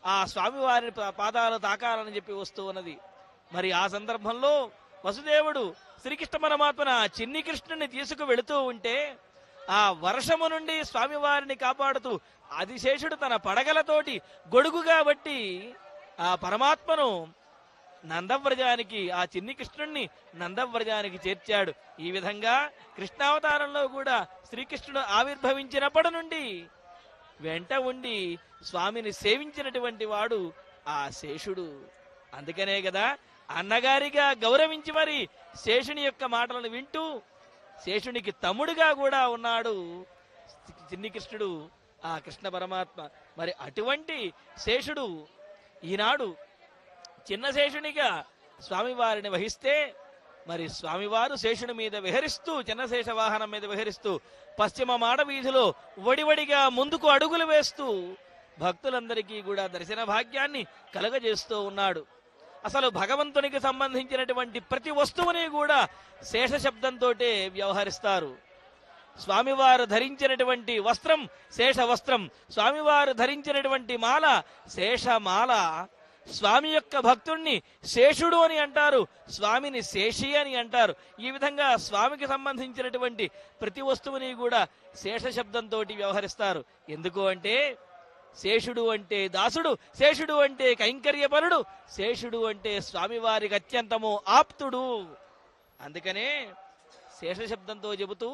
ఆ స్వామివారి పా- పాదాలు తాకాలని చెప్పి వస్తూ ఉన్నది మరి ఆ సందర్భంలో వసుదేవుడు శ్రీకృష్ణ పరమాత్మన చిన్ని కృష్ణుని తీసుకు వెళుతూ ఉంటే ఆ వర్షము నుండి స్వామివారిని కాపాడుతూ ఆదిశేషుడు తన పడగలతోటి గొడుగుగా బట్టి ఆ పరమాత్మను నందవ్రజానికి ఆ చిన్ని కృష్ణుణ్ణి నందవ్రజానికి చేర్చాడు ఈ విధంగా కృష్ణావతారంలో కూడా శ్రీకృష్ణుడు ఆవిర్భవించినప్పటి నుండి వెంట ఉండి స్వామిని సేవించినటువంటి వాడు ఆ శేషుడు అందుకనే కదా అన్నగారిగా గౌరవించి మరి శేషుని యొక్క మాటలను వింటూ శేషునికి తమ్ముడుగా కూడా ఉన్నాడు చిన్ని కృష్ణుడు ఆ కృష్ణ పరమాత్మ మరి అటువంటి శేషుడు ఈనాడు చిన్న శేషునిగా స్వామివారిని వహిస్తే మరి స్వామివారు శేషుని మీద విహరిస్తూ చిన్నశేష వాహనం మీద విహరిస్తూ పశ్చిమ మాడ వీధిలో వడివడిగా ముందుకు అడుగులు వేస్తూ భక్తులందరికీ కూడా దర్శన భాగ్యాన్ని కలగజేస్తూ ఉన్నాడు అసలు భగవంతునికి సంబంధించినటువంటి ప్రతి వస్తువుని కూడా శేష శబ్దంతో వ్యవహరిస్తారు స్వామివారు ధరించినటువంటి వస్త్రం శేష వస్త్రం స్వామివారు ధరించినటువంటి మాల శేషమాల స్వామి యొక్క భక్తుణ్ణి శేషుడు అని అంటారు స్వామిని శేషి అని అంటారు ఈ విధంగా స్వామికి సంబంధించినటువంటి ప్రతి వస్తువుని కూడా శేష శబ్దంతో వ్యవహరిస్తారు ఎందుకు అంటే శేషుడు అంటే దాసుడు శేషుడు అంటే కైంకర్యపరుడు శేషుడు అంటే స్వామివారికి అత్యంతము ఆప్తుడు అందుకనే శేష శబ్దంతో చెబుతూ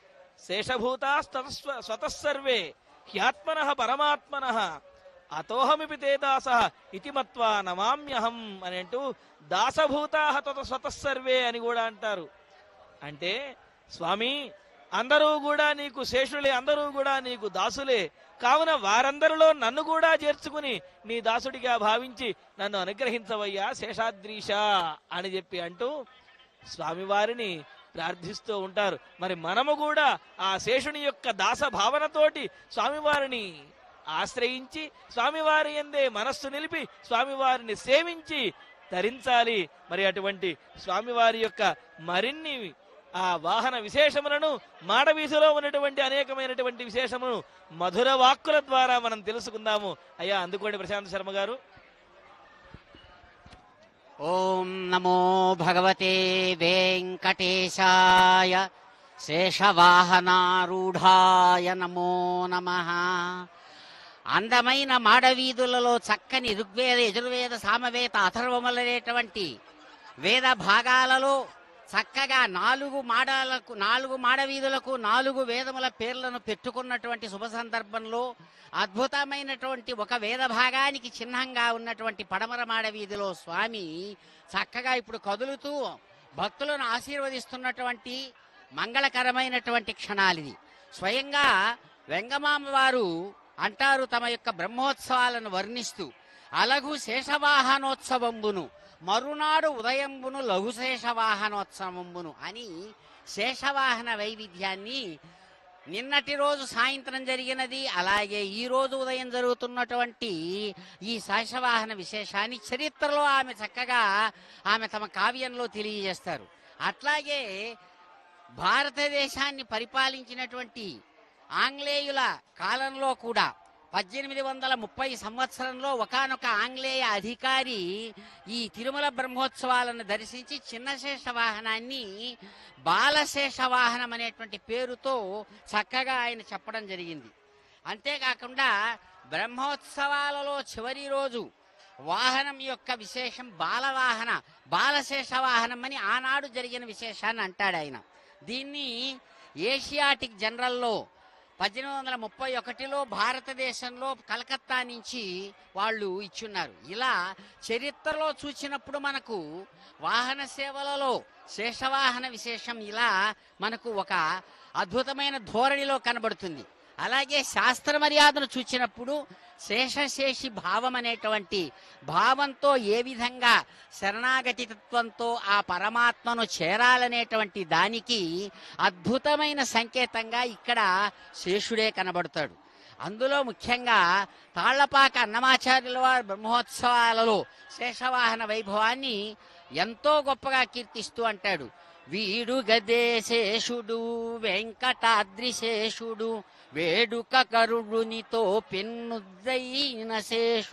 శేషభూతా స్వతస్సర్వే హ్యాత్మన పరమాత్మన అతోహమిపి తే దాస ఇతి మత్వా నమామ్యహం అని అంటూ దాసభూతా తత స్వతస్సర్వే అని కూడా అంటారు అంటే స్వామి అందరూ కూడా నీకు శేషులే అందరూ కూడా నీకు దాసులే కావున వారందరిలో నన్ను కూడా చేర్చుకుని నీ దాసుడిగా భావించి నన్ను అనుగ్రహించవయ్యా శేషాద్రీష అని చెప్పి అంటూ స్వామివారిని ప్రార్థిస్తూ ఉంటారు మరి మనము కూడా ఆ శేషుని యొక్క దాస భావనతోటి స్వామివారిని ఆశ్రయించి స్వామివారి ఎందే మనస్సు నిలిపి స్వామివారిని సేవించి ధరించాలి మరి అటువంటి స్వామివారి యొక్క మరిన్ని ఆ వాహన విశేషములను మాడవీధిలో ఉన్నటువంటి అనేకమైనటువంటి విశేషములను మధుర వాక్కుల ద్వారా మనం తెలుసుకుందాము అయ్యా అందుకోండి ప్రశాంత్ శర్మ గారు ఓం నమో భగవతే వెంకటేశాయ శేషవాహనారూఢాయ నమో నమ అందమైన మాడవీధులలో చక్కని ఋగ్వేద యజుర్వేద సామవేద అథర్వములనేటువంటి వేద భాగాలలో చక్కగా నాలుగు మాడాలకు నాలుగు మాడవీధులకు నాలుగు వేదముల పేర్లను పెట్టుకున్నటువంటి శుభ సందర్భంలో అద్భుతమైనటువంటి ఒక వేద భాగానికి చిహ్నంగా ఉన్నటువంటి పడమర మాడవీధిలో స్వామి చక్కగా ఇప్పుడు కదులుతూ భక్తులను ఆశీర్వదిస్తున్నటువంటి మంగళకరమైనటువంటి క్షణాలిది స్వయంగా వెంగమామ వారు అంటారు తమ యొక్క బ్రహ్మోత్సవాలను వర్ణిస్తూ అలగు శేషవాహనోత్సవంబును మరునాడు ఉదయంబును లఘు శేషవాహనోత్సవంబును అని శేషవాహన వైవిధ్యాన్ని నిన్నటి రోజు సాయంత్రం జరిగినది అలాగే ఈ రోజు ఉదయం జరుగుతున్నటువంటి ఈ శేషవాహన విశేషాన్ని చరిత్రలో ఆమె చక్కగా ఆమె తమ కావ్యంలో తెలియజేస్తారు అట్లాగే భారతదేశాన్ని పరిపాలించినటువంటి ఆంగ్లేయుల కాలంలో కూడా పద్దెనిమిది వందల ముప్పై సంవత్సరంలో ఒకానొక ఆంగ్లేయ అధికారి ఈ తిరుమల బ్రహ్మోత్సవాలను దర్శించి చిన్నశేష వాహనాన్ని బాలశేష వాహనం అనేటువంటి పేరుతో చక్కగా ఆయన చెప్పడం జరిగింది అంతేకాకుండా బ్రహ్మోత్సవాలలో చివరి రోజు వాహనం యొక్క విశేషం బాలవాహన బాలశేష వాహనం అని ఆనాడు జరిగిన విశేషాన్ని అంటాడు ఆయన దీన్ని ఏషియాటిక్ జనరల్లో పద్దెనిమిది వందల ముప్పై ఒకటిలో భారతదేశంలో కలకత్తా నుంచి వాళ్ళు ఇచ్చున్నారు ఇలా చరిత్రలో చూసినప్పుడు మనకు వాహన సేవలలో శేషవాహన విశేషం ఇలా మనకు ఒక అద్భుతమైన ధోరణిలో కనబడుతుంది అలాగే శాస్త్ర మర్యాదను చూచినప్పుడు శేషశేషి భావం అనేటువంటి భావంతో ఏ విధంగా శరణాగతి తత్వంతో ఆ పరమాత్మను చేరాలనేటువంటి దానికి అద్భుతమైన సంకేతంగా ఇక్కడ శేషుడే కనబడతాడు అందులో ముఖ్యంగా తాళ్లపాక అన్నమాచార్యుల వారి బ్రహ్మోత్సవాలలో శేషవాహన వైభవాన్ని ఎంతో గొప్పగా కీర్తిస్తూ అంటాడు వీడు గదే శేషుడు వెంకటాద్రి శేషుడు వేడుక కరుడునితో పెన్నుద్దైన శేషుడు